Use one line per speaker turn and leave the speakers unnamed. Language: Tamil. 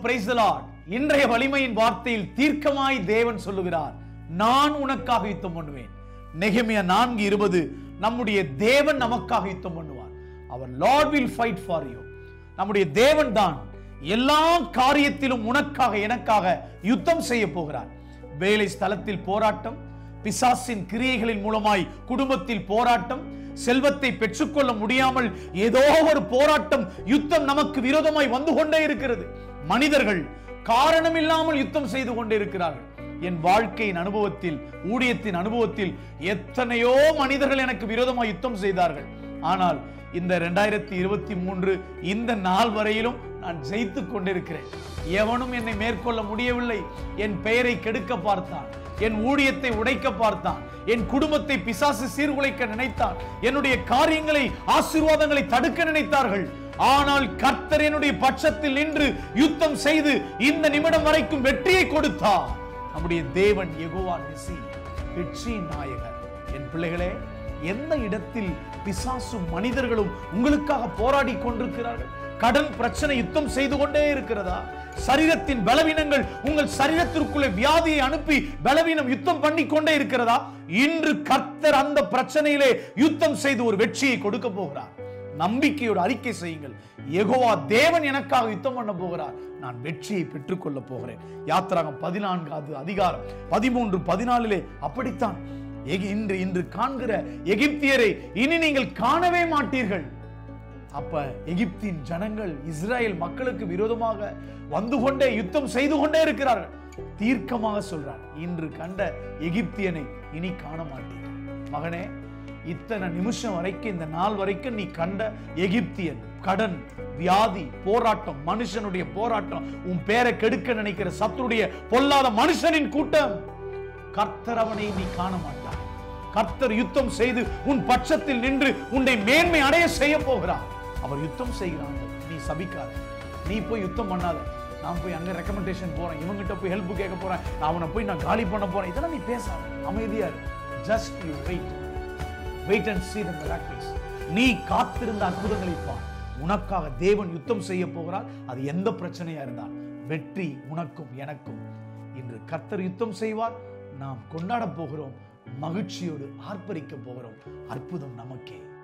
பிரைஸ் இன்றைய வலிமையின் வார்த்தையில் தீர்க்கமாய் தேவன் சொல்லுகிறார் நான் உனக்காக யுத்தம் பண்ணுவேன் நெகமியா நான்கு இருபது நம்முடைய தேவன் நமக்காக யுத்தம் பண்ணுவார் அவர் Lord will fight for you நம்முடைய தேவன் தான் எல்லா காரியத்திலும் உனக்காக எனக்காக யுத்தம் செய்ய போகிறார் வேலை ஸ்தலத்தில் போராட்டம் பிசாசின் கிரியைகளின் மூலமாய் குடும்பத்தில் போராட்டம் செல்வத்தை பெற்றுக்கொள்ள முடியாமல் ஏதோ ஒரு போராட்டம் யுத்தம் நமக்கு விரோதமாய் வந்து கொண்டே இருக்கிறது மனிதர்கள் காரணம் இல்லாமல் யுத்தம் செய்து கொண்டே இருக்கிறார்கள் என் வாழ்க்கையின் அனுபவத்தில் ஊழியத்தின் அனுபவத்தில் எத்தனையோ மனிதர்கள் எனக்கு விரோதமாய் யுத்தம் செய்தார்கள் ஆனால் இந்த ரெண்டாயிரத்தி இருபத்தி மூன்று இந்த நாள் வரையிலும் நான் ஜெயித்து கொண்டிருக்கிறேன் எவனும் என்னை மேற்கொள்ள முடியவில்லை என் பெயரை கெடுக்க பார்த்தான் என் ஊழியத்தை உடைக்க பார்த்தான் என் குடும்பத்தை பிசாசு சீர்குலைக்க நினைத்தான் என்னுடைய காரியங்களை ஆசீர்வாதங்களை தடுக்க நினைத்தார்கள் ஆனால் கர்த்தர் என்னுடைய பட்சத்தில் நின்று யுத்தம் செய்து இந்த நிமிடம் வரைக்கும் வெற்றியை கொடுத்தார் நம்முடைய தேவன் யெகோவா நிசி வெற்றியின் நாயகர் என் பிள்ளைகளே எந்த இடத்தில் பிசாசும் மனிதர்களும் உங்களுக்காக போராடி கொண்டிருக்கிறார்கள் கடன் பிரச்சனை யுத்தம் செய்து கொண்டே இருக்கிறதா சரீரத்தின் பலவீனங்கள் உங்கள் சரீரத்திற்குள்ளே வியாதியை அனுப்பி பலவீனம் யுத்தம் பண்ணி கொண்டே இருக்கிறதா இன்று கர்த்தர் அந்த பிரச்சனையிலே யுத்தம் செய்து ஒரு வெற்றியை கொடுக்க போகிறார் நம்பிக்கையோடு அறிக்கை செய்யுங்கள் யெகோவா தேவன் எனக்காக யுத்தம் பண்ண போகிறார் நான் வெற்றியை பெற்றுக்கொள்ள போகிறேன் யாத்திராகம் பதினான்காவது அதிகாரம் பதிமூன்று பதினாலிலே அப்படித்தான் எகி- இன்று இன்று காண்கிற எகிப்தியரை இனி நீங்கள் காணவே மாட்டீர்கள் அப்ப எகிப்தின் ஜனங்கள் இஸ்ரேல் மக்களுக்கு விரோதமாக வந்து கொண்டே யுத்தம் செய்து கொண்டே இருக்கிறார்கள் தீர்க்கமாக சொல்றார் இன்று கண்ட எகிப்தியனை இனி காண மாட்டீர்கள் மகனே இத்தனை நிமிஷம் வரைக்கும் இந்த நாள் வரைக்கும் நீ கண்ட எகிப்தியன் கடன் வியாதி போராட்டம் மனுஷனுடைய போராட்டம் உன் பேரை கெடுக்க நினைக்கிற சத்துருடைய பொல்லாத மனுஷனின் கூட்டம் கர்த்தர் அவனை நீ காண மாட்டாய் கர்த்தர் யுத்தம் செய்து உன் பட்சத்தில் நின்று உன்னை மேன்மை அடைய செய்ய போகிறார் அவர் யுத்தம் செய்கிறான் நீ சபிக்காத நீ போய் யுத்தம் பண்ணாத நான் போய் அங்க ரெக்கமெண்டேஷன் போறேன் இவங்கிட்ட போய் ஹெல்ப் கேட்க போறேன் நான் அவனை போய் நான் காலி பண்ண போறேன் இதெல்லாம் நீ பேசாத அமைதியா இரு just you wait wait and see the miracles நீ காத்திருந்த அற்புதங்களை பார் உனக்காக தேவன் யுத்தம் செய்ய போகிறார் அது எந்த பிரச்சனையா இருந்தால் வெற்றி உனக்கும் எனக்கும் இன்று கர்த்தர் யுத்தம் செய்வார் நாம் கொண்டாட போகிறோம் மகிழ்ச்சியோடு ஆர்ப்பரிக்க போகிறோம் அற்புதம் நமக்கே